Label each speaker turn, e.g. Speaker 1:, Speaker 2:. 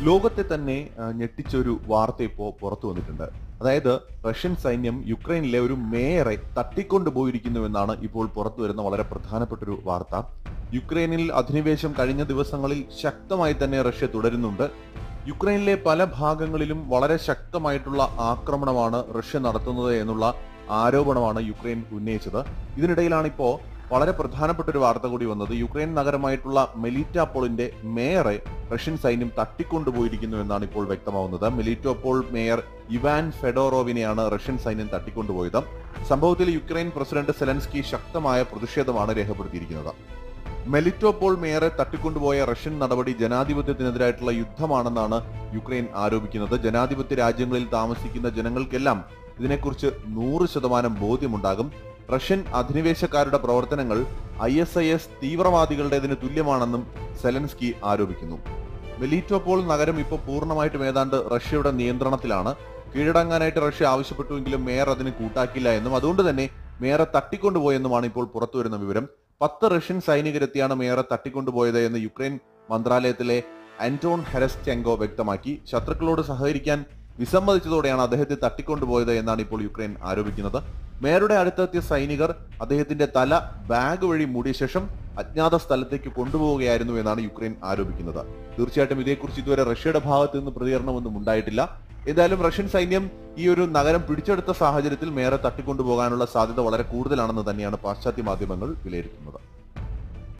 Speaker 1: ലോകത്തെ തന്നെ ആ, ഞെട്ടിച്ചൊരു വാർത്ത ഇപ്പോൾ പുറത്തു വന്നിട്ടുണ്ട് അതായത് റഷ്യൻ സൈന്യം യുക്രൈനിലെ ഒരു മേയറെ തട്ടിക്കൊണ്ടുപോയിരിക്കുന്നുവെന്നാണ് ഇപ്പോൾ പുറത്തു വരുന്ന വളരെ പ്രധാനപ്പെട്ട ഒരു വാർത്ത യുക്രൈനിൽ അധിനിവേശം കഴിഞ്ഞ ദിവസങ്ങളിൽ ശക്തമായി തന്നെ റഷ്യ തുടരുന്നുണ്ട് യുക്രൈനിലെ പല ഭാഗങ്ങളിലും വളരെ ശക്തമായിട്ടുള്ള ആക്രമണമാണ് റഷ്യ നടത്തുന്നത് എന്നുള്ള ആരോപണമാണ് യുക്രൈൻ ഉന്നയിച്ചത് ഇതിനിടയിലാണ് ഇപ്പോ വളരെ പ്രധാനപ്പെട്ട ഒരു വാർത്ത കൂടി വന്നത് യുക്രൈൻ നഗരമായിട്ടുള്ള മെലിറ്റാപോളിന്റെ മേയറെ റഷ്യൻ സൈന്യം തട്ടിക്കൊണ്ടുപോയിരിക്കുന്നു എന്നാണ് ഇപ്പോൾ വ്യക്തമാവുന്നത് മെലിറ്റോപോൾ മേയർ ഇവാൻ ഫെഡോറോവിനെയാണ് റഷ്യൻ സൈന്യം തട്ടിക്കൊണ്ടുപോയത് സംഭവത്തിൽ യുക്രൈൻ പ്രസിഡന്റ് സെലൻസ്കി ശക്തമായ പ്രതിഷേധമാണ് രേഖപ്പെടുത്തിയിരിക്കുന്നത് മെലിറ്റോപോൾ മേയറെ തട്ടിക്കൊണ്ടുപോയ റഷ്യൻ നടപടി ജനാധിപത്യത്തിനെതിരായിട്ടുള്ള യുദ്ധമാണെന്നാണ് യുക്രൈൻ ആരോപിക്കുന്നത് ജനാധിപത്യ രാജ്യങ്ങളിൽ താമസിക്കുന്ന ജനങ്ങൾക്കെല്ലാം ഇതിനെക്കുറിച്ച് നൂറ് ശതമാനം ബോധ്യമുണ്ടാകും റഷ്യൻ അധിനിവേശക്കാരുടെ പ്രവർത്തനങ്ങൾ ഐ എസ് ഐ എസ് തീവ്രവാദികളുടേതിന് തുല്യമാണെന്നും സെലൻസ്കി ആരോപിക്കുന്നു മെലിറ്റോപോൾ നഗരം ഇപ്പോൾ പൂർണ്ണമായിട്ടും ഏതാണ്ട് റഷ്യയുടെ നിയന്ത്രണത്തിലാണ് കീഴടങ്ങാനായിട്ട് റഷ്യ ആവശ്യപ്പെട്ടുവെങ്കിലും മേയർ അതിന് കൂട്ടാക്കില്ല എന്നും അതുകൊണ്ട് തന്നെ മേയറെ തട്ടിക്കൊണ്ടുപോയെന്നുമാണ് ഇപ്പോൾ പുറത്തുവരുന്ന വിവരം പത്ത് റഷ്യൻ സൈനികരെത്തിയാണ് മേയറെ തട്ടിക്കൊണ്ടുപോയത് എന്ന് യുക്രൈൻ മന്ത്രാലയത്തിലെ ആന്റോൺ ഹെരസ്റ്റെങ്കോ വ്യക്തമാക്കി ശത്രുക്കളോട് സഹകരിക്കാൻ വിസമ്മതിച്ചതോടെയാണ് അദ്ദേഹത്തെ തട്ടിക്കൊണ്ടുപോയത് എന്നാണ് ഇപ്പോൾ യുക്രൈൻ ആരോപിക്കുന്നത് മേയറുടെ അടുത്തെത്തിയ സൈനികർ അദ്ദേഹത്തിന്റെ തല ബാഗ് വഴി മൂടിയ ശേഷം അജ്ഞാത സ്ഥലത്തേക്ക് കൊണ്ടുപോവുകയായിരുന്നു എന്നാണ് യുക്രൈൻ ആരോപിക്കുന്നത് തീർച്ചയായിട്ടും ഇതേക്കുറിച്ച് ഇതുവരെ റഷ്യയുടെ ഭാഗത്ത് നിന്ന് പ്രതികരണമൊന്നും ഉണ്ടായിട്ടില്ല ഏതായാലും റഷ്യൻ സൈന്യം ഈ ഒരു നഗരം പിടിച്ചെടുത്ത സാഹചര്യത്തിൽ മേയറെ തട്ടിക്കൊണ്ടുപോകാനുള്ള സാധ്യത വളരെ കൂടുതലാണെന്ന് തന്നെയാണ് പാശ്ചാത്യ മാധ്യമങ്ങൾ വിലയിരുത്തുന്നത്